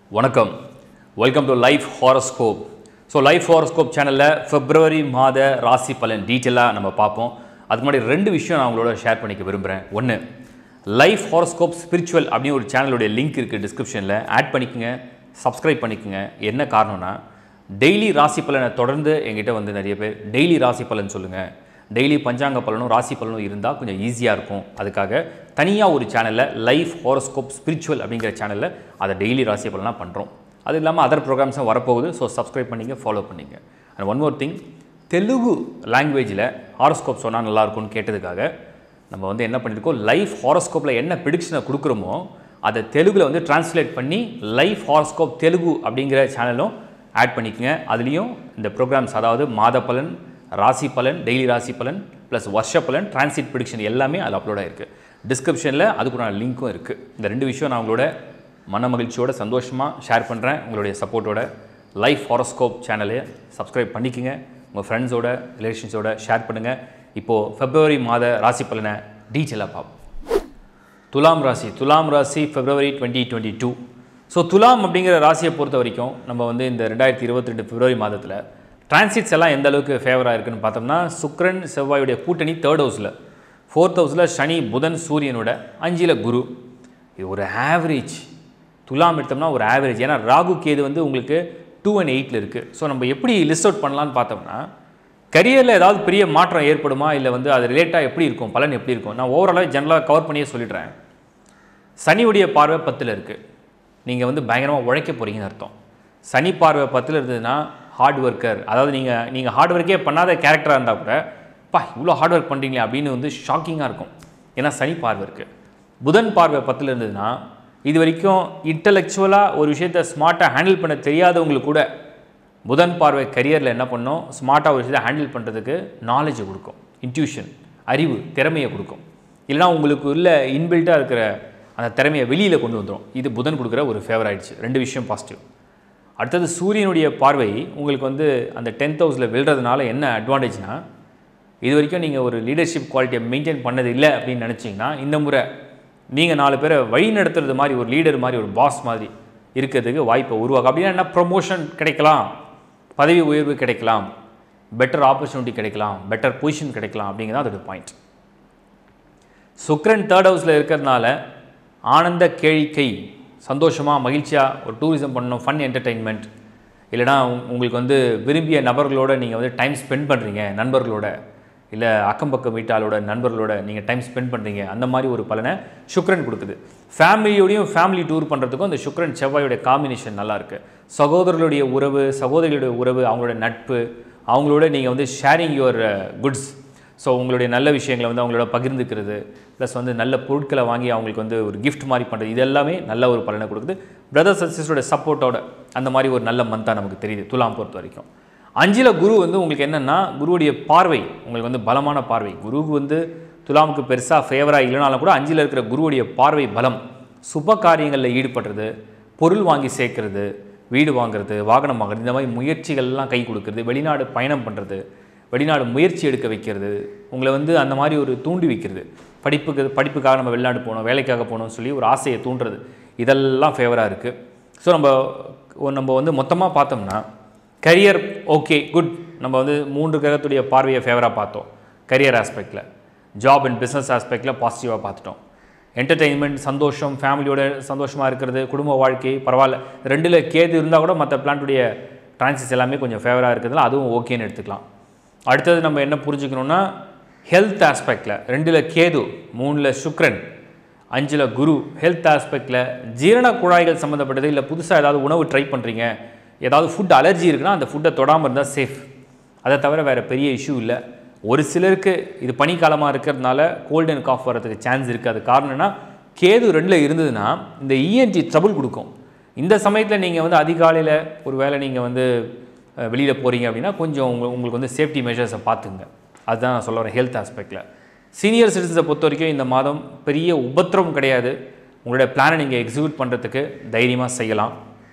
வணக்கம் welcome to life horoscope so life horoscope சேனலில் பிப்ரவரி மாத ராசி பலன் டீட்டெயிலாக நம்ம பார்ப்போம் அதுக்கு முன்னாடி ரெண்டு விஷயம் நான் உங்களோட ஷேர் பண்ணிக்க விரும்புகிறேன் ஒன்று லைஃப் ஹாரோஸ்கோப் ஸ்பிரிச்சுவல் அப்படின்னு ஒரு சேனலுடைய லிங்க் இருக்குது டிஸ்கிரிப்ஷனில் ஆட் பண்ணிக்கோங்க சப்ஸ்கிரைப் பண்ணிக்கோங்க என்ன காரணம்னா டெய்லி ராசி பலனை தொடர்ந்து எங்கிட்ட வந்து நிறைய பேர் டெய்லி ராசி பலன் சொல்லுங்கள் டெய்லி பஞ்சாங்க பலனும் ராசி பலனும் இருந்தால் கொஞ்சம் ஈஸியாக இருக்கும் அதுக்காக தனியாக ஒரு சேனலில் லைஃப் ஹாரோஸ்கோப் ஸ்பிரிச்சுவல் அப்படிங்கிற சேனலில் அதை டெய்லி ராசி பலனாக பண்ணுறோம் அது இல்லாமல் அதர் ப்ரோக்ராம்ஸும் வரப்போகுது ஸோ சப்ஸ்கிரைப் பண்ணிங்க ஃபாலோ பண்ணிங்க and one more thing Telugu லாங்குவேஜில் ஹாரோஸ்கோப் சொன்னால் நல்லாயிருக்கும்னு கேட்டதுக்காக நம்ம வந்து என்ன பண்ணியிருக்கோம் லைஃப் ஹாரோஸ்கோப்பில் என்ன ப்ரிடிக்ஷனை கொடுக்குறோமோ அதை தெலுங்கில் வந்து டிரான்ஸ்லேட் பண்ணி லைஃப் ஹாரோஸ்கோப் தெலுங்கு அப்படிங்கிற சேனலும் ஆட் பண்ணிக்கங்க அதுலேயும் இந்த ப்ரோக்ராம்ஸ் அதாவது மாத பலன் ராசி பலன் டெய்லி ராசி பலன் ப்ளஸ் வருஷ பலன் டிரான்சிட் ப்ரிடிக்ஷன் எல்லாமே அதில் அப்லோட் ஆயிருக்கு டிஸ்கிரிப்ஷனில் அதுக்குண்டான லிங்க்கும் இருக்குது இந்த ரெண்டு விஷயம் நான் உங்களோட மன மகிழ்ச்சியோட சந்தோஷமாக ஷேர் பண்ணுறேன் உங்களுடைய சப்போர்ட்டோட லைஃப் ஹாரோஸ்கோப் சேனலை சப்ஸ்கிரைப் பண்ணிக்கங்க உங்கள் ஃப்ரெண்ட்ஸோட ரிலேஷன்ஸோட ஷேர் பண்ணுங்கள் இப்போது பிப்ரவரி மாத ராசி பலனை டீட்டெயிலாக பார்ப்போம் துலாம் ராசி துலாம் ராசி February twenty twenty two so துலாம் அப்படிங்கிற ராசியை பொறுத்த வரைக்கும் நம்ம வந்து இந்த ரெண்டாயிரத்தி இருபத்தி ரெண்டு பிப்ரவரி மாதத்தில் டிரான்சிட்ஸ் எல்லாம் எந்த அளவுக்கு ஃபேவராக இருக்குன்னு பார்த்தோம்னா சுக்ரன் செவ்வாயுடைய கூட்டணி தேர்ட் ஹவுஸில் ஃபோர்த் ஹவுஸில் சனி புதன் சூரியனோட அஞ்சில் குரு இது ஒரு ஆவரேஜ் துலாம் எடுத்தோம்னா ஒரு ஆவரேஜ் ஏன்னா ராகு கேது வந்து உங்களுக்கு டூ அண்ட் எயிட்டில் இருக்குது ஸோ நம்ம எப்படி லிஸ்ட் அவுட் பண்ணலான்னு பார்த்தோம்னா கரியரில் ஏதாவது பெரிய மாற்றம் ஏற்படுமா இல்லை வந்து அது ரிலேட்டாக எப்படி இருக்கும் பலன் எப்படி இருக்கும் நான் ஓவராலாக ஜென்ரலாக கவர் பண்ணியே சொல்லிடுறேன் சனியுடைய பார்வை பத்தில் இருக்குது நீங்கள் வந்து பயங்கரமாக உழைக்க போகிறீங்கன்னு அர்த்தம் சனி பார்வை பத்தில் இருந்ததுன்னா ஹார்ட் ஒர்க்கர் அதாவது நீங்கள் நீங்கள் ஹார்ட் ஒர்க்கே பண்ணாத கேரக்டராக இருந்தால் கூட பா இவ்வளோ ஹார்ட் ஒர்க் பண்ணுறீங்களே அப்படின்னு வந்து ஷாக்கிங்காக இருக்கும் ஏன்னா சனி பார்வை இருக்குது புதன் பார்வை பத்தில் இருந்ததுன்னா இது வரைக்கும் இன்டலெக்சுவலாக ஒரு விஷயத்தை ஸ்மார்ட்டாக ஹேண்டில் பண்ண தெரியாதவங்களுக்கு கூட புதன் பார்வை கரியரில் என்ன பண்ணும் ஸ்மார்ட்டாக ஒரு விஷயத்தை ஹேண்டில் பண்ணுறதுக்கு நாலேஜை கொடுக்கும் இன்ட்யூஷன் அறிவு திறமையை கொடுக்கும் இல்லைனா உங்களுக்கு உள்ள இன்பில்ட்டாக இருக்கிற அந்த திறமையை வெளியில் கொண்டு வந்துடும் இது புதன் கொடுக்குற ஒரு ஃபேவர் ஆயிடுச்சு ரெண்டு விஷயம் பாசிட்டிவ் அடுத்தது சூரியனுடைய பார்வை உங்களுக்கு வந்து அந்த டென்த் ஹவுஸில் விழுறதுனால என்ன அட்வான்டேஜ்னா இது வரைக்கும் நீங்கள் ஒரு லீடர்ஷிப் குவாலிட்டியை மெயின்டைன் பண்ணது இல்லை அப்படின்னு நினச்சிங்கன்னா இந்த முறை நீங்கள் நாலு பேரை வழி நடத்துறது மாதிரி ஒரு லீடர் மாதிரி ஒரு பாஸ் மாதிரி இருக்கிறதுக்கு வாய்ப்பை உருவாக்கும் அப்படின்னா என்ன ப்ரொமோஷன் கிடைக்கலாம் பதவி உயர்வு கிடைக்கலாம் பெட்டர் ஆப்பர்ச்சுனிட்டி கிடைக்கலாம் பெட்டர் பொசிஷன் கிடைக்கலாம் அப்படிங்கிறது அதோட பாயிண்ட் சுக்ரன் தேர்ட் ஹவுஸில் இருக்கிறதுனால ஆனந்த கேளிக்கை சந்தோஷமாக மகிழ்ச்சியாக ஒரு டூரிசம் பண்ணணும் ஃபன் என்டர்டெயின்மெண்ட் இல்லைனா உங்- உங்களுக்கு வந்து விரும்பிய நபர்களோட நீங்கள் வந்து டைம் ஸ்பெண்ட் பண்ணுறீங்க நண்பர்களோட இல்லை அக்கம் பக்கம் வீட்டாளோட நண்பர்களோட நீங்கள் டைம் ஸ்பெண்ட் பண்ணுறீங்க அந்த மாதிரி ஒரு பலனை சுக்ரன் கொடுக்குது ஃபேமிலியோடையும் ஃபேமிலி டூர் பண்ணுறதுக்கும் அந்த சுக்ரன் செவ்வாயோட காம்பினேஷன் நல்லா இருக்கு சகோதரர்களுடைய உறவு சகோதரிகளுடைய உறவு அவங்களோட நட்பு அவங்களோட நீங்கள் வந்து ஷேரிங் யுவர் குட்ஸ் ஸோ உங்களுடைய நல்ல விஷயங்களை வந்து அவங்களோட பகிர்ந்துக்கிறது ப்ளஸ் வந்து நல்ல பொருட்களை வாங்கி அவங்களுக்கு வந்து ஒரு gift மாதிரி பண்ணுறது இது எல்லாமே நல்ல ஒரு பலனை கொடுக்குது பிரதர்ஸ் அண்ட் சிஸ்டரோட சப்போர்ட்டோட அந்த மாதிரி ஒரு நல்ல மந்தாக நமக்கு தெரியுது துலாம் பொறுத்த வரைக்கும் அஞ்சில் குரு வந்து உங்களுக்கு என்னென்னா குருவுடைய பார்வை உங்களுக்கு வந்து பலமான பார்வை குருவுக்கு வந்து துலாமுக்கு பெருசாக ஃபேவராக இல்லைனாலும் கூட அஞ்சில் இருக்கிற குருவுடைய பார்வை பலம் சுப காரியங்களில் ஈடுபடுறது பொருள் வாங்கி சேர்க்கறது வீடு வாங்குறது வாகனம் வாங்குறது இந்த மாதிரி முயற்சிகள்லாம் கை கொடுக்கறது வெளிநாடு பயணம் பண்ணுறது வெளிநாடு முயற்சி எடுக்க வைக்கிறது உங்களை வந்து அந்த மாதிரி ஒரு தூண்டி வைக்கிறது படிப்புக்கு படிப்புக்காக நம்ம வெளிநாடு போகணும் வேலைக்காக போகணும்னு சொல்லி ஒரு ஆசையை தூண்டுறது இதெல்லாம் ஃபேவராக இருக்குது ஸோ நம்ம நம்ம வந்து மொத்தமாக பார்த்தோம்னா கரியர் ஓகே குட் நம்ம வந்து மூன்று கிரகத்துடைய பார்வையை ஃபேவராக பார்த்தோம் கரியர் ஆஸ்பெக்டில் ஜாப் அண்ட் பிஸ்னஸ் ஆஸ்பெக்டில் பாசிட்டிவாக பார்த்துட்டோம் என்டர்டெயின்மெண்ட் சந்தோஷம் ஃபேமிலியோட சந்தோஷமாக இருக்கிறது குடும்ப வாழ்க்கை பரவாயில்ல ரெண்டில் கேது இருந்தால் கூட மற்ற பிளான்ட்டுடைய டிரான்சிஸ் எல்லாமே கொஞ்சம் ஃபேவராக இருக்கிறதுல அதுவும் ஓகேன்னு எடுத்துக்கலாம் அடுத்தது நம்ம என்ன புரிஞ்சுக்கணுன்னா ஹெல்த் ஆஸ்பெக்டில் ரெண்டில் கேது மூணில் சுக்ரன் அஞ்சில் குரு ஹெல்த் ஆஸ்பெக்டில் ஜீரண குழாய்கள் சம்மந்தப்பட்டது இல்லை புதுசாக ஏதாவது உணவு ட்ரை பண்ணுறீங்க ஏதாவது ஃபுட் அலர்ஜி இருக்குன்னா அந்த ஃபுட்டை தொடாமல் இருந்தால் சேஃப் அதை தவிர வேறு பெரிய இஷ்யூ இல்லை ஒரு சிலருக்கு இது பனிக்காலமாக இருக்கிறதுனால கோல்டு அண்ட் காஃப் வரதுக்கு சான்ஸ் இருக்குது அது காரணம்னா கேது ரெண்டில் இருந்ததுன்னா இந்த இஎன்டி ட்ரபுள் கொடுக்கும் இந்த சமயத்தில் நீங்கள் வந்து அதிகாலையில் ஒரு வேளை நீங்கள் வந்து வெளியில் போகிறீங்க அப்படின்னா கொஞ்சம் உங்க உங்களுக்கு வந்து சேஃப்டி மெஷர்ஸை பார்த்துங்க அதுதான் நான் சொல்ல வரேன் ஹெல்த் ஆஸ்பெக்டில் சீனியர் சிட்டிசன்ஸை பொறுத்த வரைக்கும் இந்த மாதம் பெரிய உபத்திரவம் கிடையாது உங்களுடைய பிளானை நீங்கள் எக்ஸிக்யூட் பண்ணுறதுக்கு தைரியமாக செய்யலாம்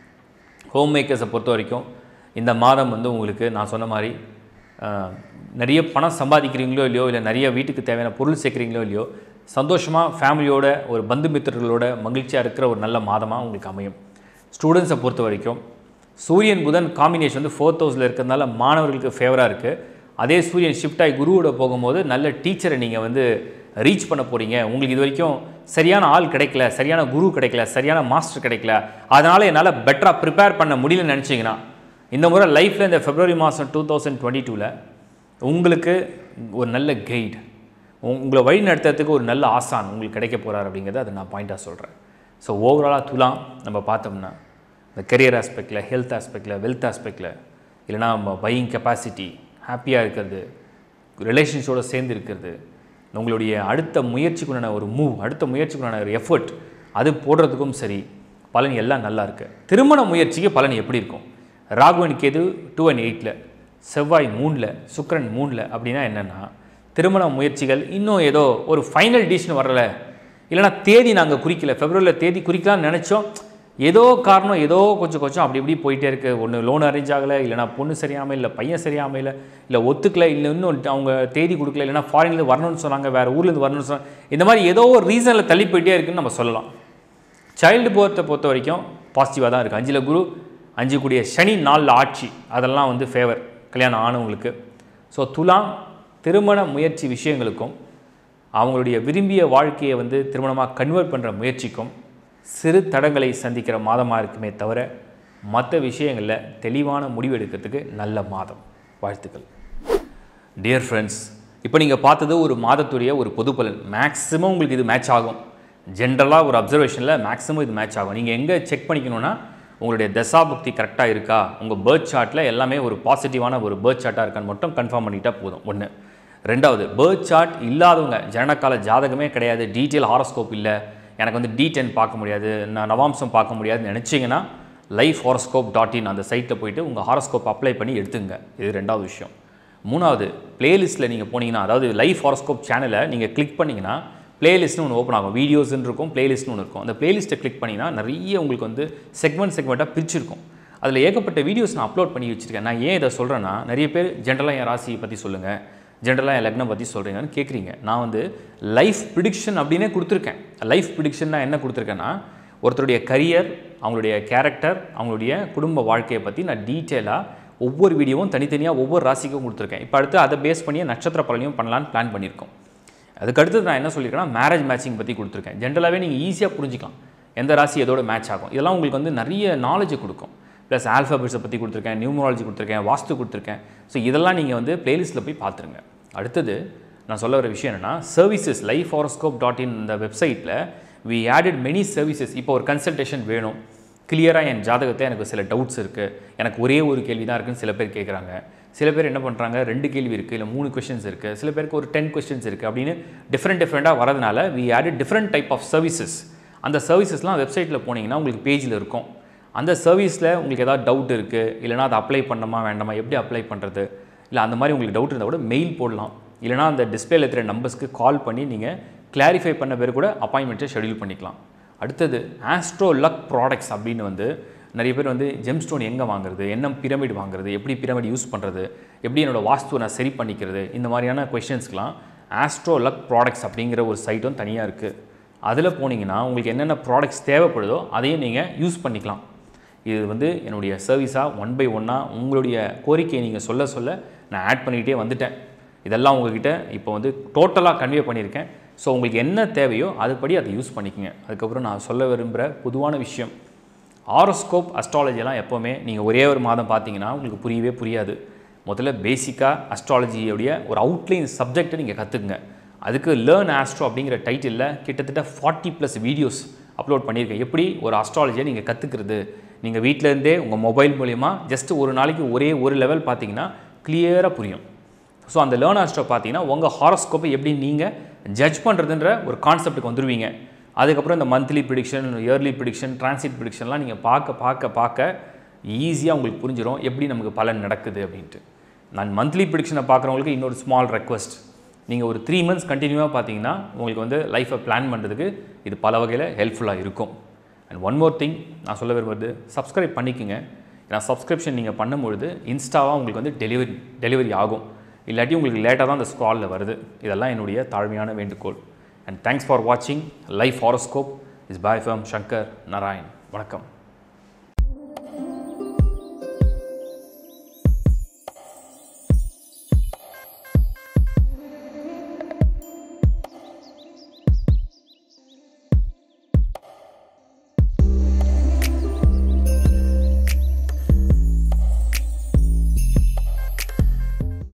ஹோம் மேக்கர்ஸை பொறுத்த வரைக்கும் இந்த மாதம் வந்து உங்களுக்கு நான் சொன்ன மாதிரி அஹ், நிறைய பணம் சம்பாதிக்கிறீங்களோ இல்லையோ இல்லை நிறைய வீட்டுக்கு தேவையான பொருள் சேர்க்குறீங்களோ இல்லையோ சந்தோஷமாக ஃபேமிலியோட ஒரு பந்து மித்திரர்களோட மகிழ்ச்சியாக இருக்கிற ஒரு நல்ல மாதமாக உங்களுக்கு அமையும் ஸ்டூடெண்ட்ஸை பொறுத்த வரைக்கும் சூரியன் புதன் காம்பினேஷன் வந்து ஃபோர்த் ஹவுஸில் இருக்கிறதுனால மாணவர்களுக்கு ஃபேவராக இருக்குது அதே சூரியன் ஷிஃப்ட் ஆகி குருவோட போகும்போது நல்ல டீச்சரை நீங்கள் வந்து ரீச் பண்ண போகிறீங்க உங்களுக்கு இது வரைக்கும் சரியான ஆள் கிடைக்கல சரியான குரு கிடைக்கல சரியான மாஸ்டர் கிடைக்கல அதனால் என்னால் பெட்டராக ப்ரிப்பேர் பண்ண முடியலன்னு நினச்சிங்கன்னா இந்த முறை லைஃப்பில் இந்த ஃபெப்ரவரி மாதம் டூ தௌசண்ட் டுவெண்ட்டி டூவில் உங்களுக்கு ஒரு நல்ல கைடு உங்களை வழி நடத்துறதுக்கு ஒரு நல்ல ஆசான் உங்களுக்கு கிடைக்க போகிறார் அப்படிங்கிறத அதை நான் பாயிண்ட்டாக சொல்கிறேன் ஸோ ஓவராலாக துலாம் நம்ம பார்த்தோம்னா இந்த கெரியர் ஆஸ்பெக்டில் ஹெல்த் ஆஸ்பெக்டில் வெல்த் ஆஸ்பெக்டில் இல்லைனா நம்ம பையிங் கெப்பாசிட்டி ஹாப்பியாக இருக்கிறது ரிலேஷன்ஸோடு சேர்ந்து இருக்கிறது உங்களுடைய அடுத்த முயற்சிக்குண்டான ஒரு மூவ் அடுத்த முயற்சிக்குண்டான ஒரு எஃபர்ட் அது போடுறதுக்கும் சரி பலன் எல்லாம் நல்லா இருக்கு திருமண முயற்சிக்கு பலன் எப்படி இருக்கும் ராகுவன் கேது டூ அண்ட் எயிட்டில் செவ்வாய் மூணில் சுக்கிரன் மூணில் அப்படின்னா என்னென்னா திருமண முயற்சிகள் இன்னும் ஏதோ ஒரு ஃபைனல் டிசிஷன் வரல இல்லைனா தேதி நாங்கள் குறிக்கல ஃபெப்ரவரியில் தேதி குறிக்கலாம்னு நினச்சோம் ஏதோ காரணம் ஏதோ கொஞ்சம் கொஞ்சம் அப்படி இப்படி போயிட்டே இருக்குது ஒன்று லோன் அரேஞ்ச் ஆகலை இல்லைனா பொண்ணு சரியாமல் இல்லை பையன் சரியாமல் இல்லை இல்லை ஒத்துக்கல இல்லை இன்னும் அவங்க தேதி கொடுக்கல இல்லைனா ஃபாரின்லேருந்து வரணும்னு சொன்னாங்க வேறு ஊர்லேருந்து வரணும்னு சொன்னாங்க இந்த மாதிரி ஏதோ ஒரு ரீசனில் தள்ளி போயிட்டே இருக்குன்னு நம்ம சொல்லலாம் சைல்டு போர்த்தை பொறுத்த வரைக்கும் பாசிட்டிவாக தான் இருக்குது அஞ்சில் குரு அஞ்சு கூடிய சனி நாளில் ஆட்சி அதெல்லாம் வந்து ஃபேவர் கல்யாணம் ஆனவங்களுக்கு ஸோ துலாம் திருமண முயற்சி விஷயங்களுக்கும் அவங்களுடைய விரும்பிய வாழ்க்கையை வந்து திருமணமாக கன்வெர்ட் பண்ணுற முயற்சிக்கும் சிறு தடங்களை சந்திக்கிற மாதமாக இருக்குமே தவிர மற்ற விஷயங்களில் தெளிவான முடிவு எடுக்கிறதுக்கு நல்ல மாதம் வாழ்த்துக்கள் டியர் ஃப்ரெண்ட்ஸ் இப்போ நீங்கள் பார்த்தது ஒரு மாதத்துடைய ஒரு பொது பலன் மேக்ஸிமம் உங்களுக்கு இது மேட்ச் ஆகும் ஜென்ரலாக ஒரு அப்சர்வேஷனில் மேக்ஸிமம் இது மேட்ச் ஆகும் நீங்கள் எங்கே செக் பண்ணிக்கணும்னா உங்களுடைய தசாபுக்தி கரெக்டாக இருக்கா உங்கள் பேர்த் சார்ட்டில் எல்லாமே ஒரு பாசிட்டிவான ஒரு பேர்த் சார்ட்டாக இருக்கான்னு மட்டும் கன்ஃபார்ம் பண்ணிட்டா போதும் ஒன்று ரெண்டாவது பேர்த் சார்ட் இல்லாதவங்க ஜனனகால ஜாதகமே கிடையாது டீட்டெயில் ஹாரோஸ்கோப் இல்லை எனக்கு வந்து டி டென் பார்க்க முடியாது நான் நவாம்சம் பார்க்க முடியாதுன்னு நினச்சிங்கன்னா லைஃப் ஹாரோஸ்கோப் டாட் இன் அந்த சைட்டில் போயிட்டு உங்கள் ஹாரோஸ்கோப் அப்ளை பண்ணி எடுத்துங்க இது ரெண்டாவது விஷயம் மூணாவது பிளேலிஸ்ட்டில் நீங்கள் போனீங்கன்னா அதாவது லைஃப் ஹாரோஸ்கோப் சேனலை நீங்கள் கிளிக் பண்ணிங்கன்னா பிளேலிஸ்ட்னு ஒன்று ஓப்பன் ஆகும் வீடியோஸ்னு இருக்கும் பிளேலிஸ்ட்னு ஒன்று இருக்கும் அந்த பிளேலிஸ்ட்டை கிளிக் பண்ணிங்கன்னா நிறைய உங்களுக்கு வந்து செக்மெண்ட் செக்மெண்ட்டாக பிரிச்சிருக்கும் அதில் ஏகப்பட்ட வீடியோஸ் நான் அப்லோட் பண்ணி வச்சுருக்கேன் நான் ஏன் இதை சொல்கிறேன்னா நிறைய பேர் ஜென்ரலாக என் ராசியை பற்றி சொல்லுங்கள் ஜென்ரலாக என் லக்னம் பற்றி சொல்கிறீங்கன்னு கேட்குறீங்க நான் வந்து லைஃப் ப்ரிடிக்ஷன் அப்படின்னே கொடுத்துருக்கேன் லைஃப் ப்ரிடிக்ஷன் நான் என்ன கொடுத்துருக்கேன்னா ஒருத்தருடைய கரியர் அவங்களுடைய கேரக்டர் அவங்களுடைய குடும்ப வாழ்க்கையை பற்றி நான் டீட்டெயிலாக ஒவ்வொரு வீடியோவும் தனித்தனியாக ஒவ்வொரு ராசிக்கும் கொடுத்துருக்கேன் இப்போ அடுத்து அதை பேஸ் பண்ணி நட்சத்திர பலனையும் பண்ணலான்னு பிளான் பண்ணியிருக்கோம் அதுக்கடுத்து நான் என்ன சொல்லியிருக்கேன்னா மேரேஜ் மேட்சிங் பற்றி கொடுத்துருக்கேன் ஜென்ரலாகவே நீங்கள் ஈஸியாக புரிஞ்சிக்கலாம் எந்த ராசி எதோட மேட்ச் ஆகும் இதெல்லாம் உங்களுக்கு வந்து நிறைய நாலேஜ் கொடுக்கும் ப்ளஸ் ஆல்ஃபாபெட்ஸை பற்றி கொடுத்துருக்கேன் நியூமராலஜி கொடுத்துருக்கேன் வாஸ்து கொடுத்துருக்கேன் ஸோ இதெல்லாம் நீங்கள் வந்து பிளேலிஸ்ட்டில் போய் பார்த்துருங்க அடுத்தது நான் சொல்ல வர விஷயம் என்னென்னா services life horoscope dot in இந்த வெப்சைட்டில் வி ஆடட் மெனி சர்வீசஸ் இப்போ ஒரு கன்சல்டேஷன் வேணும் கிளியராக என் ஜாதகத்தை எனக்கு சில டவுட்ஸ் இருக்குது எனக்கு ஒரே ஒரு கேள்வி தான் இருக்குன்னு சில பேர் கேட்குறாங்க சில பேர் என்ன பண்ணுறாங்க ரெண்டு கேள்வி இருக்குது இல்லை மூணு கொஷின்ஸ் இருக்குது சில பேருக்கு ஒரு டென் கொஸ்டின்ஸ் இருக்குது அப்படின்னு டிஃப்ரெண்ட் டிஃப்ரெண்ட்டாக வரதுனால we added different type of services அந்த சர்வீசஸ்லாம் வெப்சைட்டில் போனீங்கன்னா உங்களுக்கு பேஜில் இருக்கும் அந்த சர்வீஸில் உங்களுக்கு ஏதாவது டவுட் இருக்குது இல்லைனா அதை அப்ளை பண்ணணுமா வேண்டாமா எப்படி அப்ளை பண்ணுறது இல்லை அந்த மாதிரி உங்களுக்கு டவுட் இருந்தால் கூட மெயில் போடலாம் இல்லைனா அந்த டிஸ்பிளேல இருக்கிற நம்பர்ஸ்க்கு கால் பண்ணி நீங்கள் கிளாரிஃபை பண்ண பேர் கூட அப்பாயின்மெண்ட்டை ஷெடியூல் பண்ணிக்கலாம் அடுத்தது ஆஸ்ட்ரோ லக் ப்ராடக்ட்ஸ் அப்படின்னு வந்து நிறைய பேர் வந்து ஜெம்ஸ்டோன் எங்கே வாங்குறது என்ன பிரமிட் வாங்குறது எப்படி பிரமிட் யூஸ் பண்ணுறது எப்படி என்னோடய வாஸ்துவை நான் சரி பண்ணிக்கிறது இந்த மாதிரியான கொஷின்ஸ்க்கெலாம் ஆஸ்ட்ரோ லக் ப்ராடக்ட்ஸ் அப்படிங்கிற ஒரு சைட்டும் தனியாக இருக்குது அதில் போனீங்கன்னா உங்களுக்கு என்னென்ன ப்ராடக்ட்ஸ் தேவைப்படுதோ அதையும் நீங்கள் யூஸ் பண்ணிக்கலாம் இது வந்து என்னுடைய சர்வீஸாக ஒன் பை ஒன்னாக உங்களுடைய கோரிக்கையை நீங்கள் சொல்ல சொல்ல நான் ஆட் பண்ணிக்கிட்டே வந்துட்டேன் இதெல்லாம் உங்ககிட்ட இப்போ வந்து டோட்டலாக கன்வே பண்ணியிருக்கேன் ஸோ உங்களுக்கு என்ன தேவையோ அதுபடி அதை யூஸ் பண்ணிக்கோங்க அதுக்கப்புறம் நான் சொல்ல விரும்புகிற பொதுவான விஷயம் ஆரோஸ்கோப் அஸ்ட்ராலஜிலாம் எப்போவுமே நீங்கள் ஒரே ஒரு மாதம் பார்த்தீங்கன்னா உங்களுக்கு புரியவே புரியாது முதல்ல பேசிக்காக அஸ்ட்ராலஜியோடைய ஒரு அவுட்லைன் சப்ஜெக்டை நீங்கள் கற்றுக்குங்க அதுக்கு லேர்ன் ஆஸ்ட்ரோ அப்படிங்கிற டைட்டிலில் கிட்டத்தட்ட ஃபார்ட்டி ப்ளஸ் வீடியோஸ் அப்லோட் பண்ணியிருக்கேன் எப்படி ஒரு அஸ்ட்ராலஜியை நீங்கள் கற்றுக்கிறது நீங்கள் வீட்டிலேருந்தே உங்கள் மொபைல் மூலிமா ஜஸ்ட் ஒரு நாளைக்கு ஒரே ஒரு லெவல் பார்த்தீங்கன்னா கிளியராக புரியும் ஸோ அந்த லேர்ன் ஆஸ்ட்ரோ பார்த்தீங்கன்னா உங்கள் ஹாரோஸ்கோப்பை எப்படி நீங்கள் ஜட்ஜ் பண்ணுறதுன்ற ஒரு கான்செப்ட்டுக்கு வந்துடுவீங்க அதுக்கப்புறம் இந்த monthly prediction yearly prediction transit ப்ரிடிக்ஷன்லாம் நீங்கள் பார்க்க பார்க்க பார்க்க ஈஸியாக உங்களுக்கு புரிஞ்சிடும் எப்படி நமக்கு பலன் நடக்குது அப்படின்ட்டு நான் மந்த்லி ப்ரிடிக்ஷனை பார்க்குறவங்களுக்கு இன்னொரு ஸ்மால் ரெக்வஸ்ட் நீங்கள் ஒரு த்ரீ மந்த்ஸ் கண்டினியூவாக பார்த்தீங்கன்னா உங்களுக்கு வந்து லைஃப்பை பிளான் பண்ணுறதுக்கு இது பல வகையில் ஹெல்ப்ஃபுல்லாக இருக்கும் அண்ட் ஒன் மோர் திங் நான் சொல்ல விரும்புறது சப்ஸ்கிரைப் பண்ணிக்கோங்க ஏன்னா சப்ஸ்கிரிப்ஷன் நீங்கள் பண்ணும்பொழுது இன்ஸ்டாவாக உங்களுக்கு வந்து டெலிவரி டெலிவரி ஆகும் இல்லாட்டி உங்களுக்கு லேட்டாக தான் அந்த ஸ்க்ராலில் வருது இதெல்லாம் என்னுடைய தாழ்மையான வேண்டுகோள் அண்ட் தேங்க்ஸ் ஃபார் வாட்சிங் life horoscope is bye from Shankar Narayan வணக்கம்